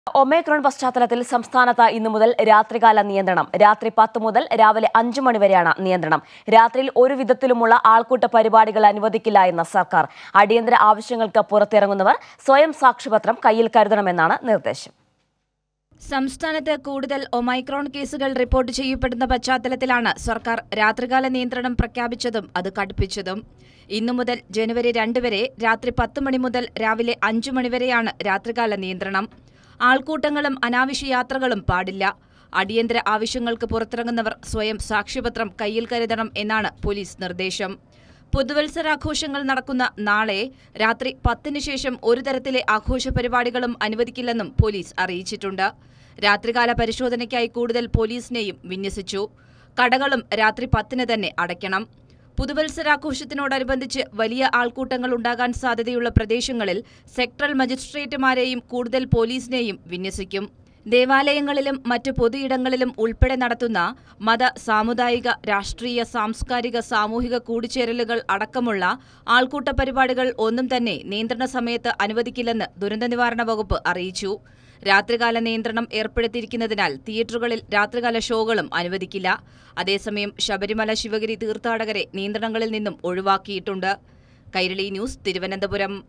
Omicron പശ്ചാത്തലത്തിൽ സംസ്ഥാനത്ത് ഇന്നു മുതൽ രാത്രികാല നിയന്ത്രണം രാത്രി പത്ത് മുതൽ രാവിലെ അഞ്ചു മണിവരെയാണ് നിയന്ത്രണം രാത്രിയിൽ ഒരു വിധത്തിലുമുള്ള ആൾക്കൂട്ട പരിപാടികൾ അനുവദിക്കില്ല എന്ന സർക്കാർ അടിയന്തര ആവശ്യങ്ങൾക്ക് പുറത്തിറങ്ങുന്നവർ സ്വയം സാക്ഷ്യപത്രം കയ്യിൽ കരുതണമെന്നാണ് നിർദ്ദേശം സംസ്ഥാനത്ത് കൂടുതൽ ഒമൈക്രോൺ കേസുകൾ റിപ്പോർട്ട് ചെയ്യപ്പെടുന്ന പശ്ചാത്തലത്തിലാണ് സർക്കാർ രാത്രികാല നിയന്ത്രണം പ്രഖ്യാപിച്ചതും അത് കടുപ്പിച്ചതും ഇന്നു മുതൽ ജനുവരി രണ്ട് വരെ രാത്രി പത്ത് മണി മുതൽ രാവിലെ അഞ്ചു മണിവരെയാണ് രാത്രികാല നിയന്ത്രണം ആൾക്കൂട്ടങ്ങളും അനാവശ്യ യാത്രകളും പാടില്ല അടിയന്തര ആവശ്യങ്ങൾക്ക് പുറത്തിറങ്ങുന്നവർ സ്വയം സാക്ഷ്യപത്രം കയ്യിൽ കരുതണം എന്നാണ് പോലീസ് നിർദ്ദേശം പുതുവത്സരാഘോഷങ്ങൾ നടക്കുന്ന നാളെ രാത്രി പത്തിന് ശേഷം ഒരു തരത്തിലെ ആഘോഷ പരിപാടികളും അനുവദിക്കില്ലെന്നും പോലീസ് അറിയിച്ചിട്ടുണ്ട് രാത്രികാല പരിശോധനയ്ക്കായി കൂടുതൽ പോലീസിനെയും വിന്യസിച്ചു കടകളും രാത്രി പത്തിന് തന്നെ അടയ്ക്കണം പുതുവത്സരാഘോഷത്തിനോടനുബന്ധിച്ച് വലിയ ആൾക്കൂട്ടങ്ങൾ ഉണ്ടാകാൻ സാധ്യതയുള്ള പ്രദേശങ്ങളിൽ സെക്ടറൽ മജിസ്ട്രേറ്റുമാരെയും കൂടുതൽ പോലീസിനെയും വിന്യസിക്കും ദേവാലയങ്ങളിലും മറ്റു പൊതുയിടങ്ങളിലും ഉൾപ്പെടെ നടത്തുന്ന മത സാമുദായിക രാഷ്ട്രീയ സാംസ്കാരിക സാമൂഹിക കൂടിച്ചേരലുകൾ അടക്കമുള്ള ആൾക്കൂട്ട പരിപാടികൾ ഒന്നും തന്നെ നിയന്ത്രണ സമയത്ത് അനുവദിക്കില്ലെന്ന് ദുരന്ത നിവാരണ വകുപ്പ് അറിയിച്ചു രാത്രികാല നിയന്ത്രണം ഏർപ്പെടുത്തിയിരിക്കുന്നതിനാൽ തിയേറ്ററുകളിൽ രാത്രികാല ഷോകളും അനുവദിക്കില്ല അതേസമയം ശബരിമല ശിവഗിരി തീർത്ഥാടകരെ നിയന്ത്രണങ്ങളിൽ നിന്നും ഒഴിവാക്കിയിട്ടുണ്ട് കൈരളി ന്യൂസ് തിരുവനന്തപുരം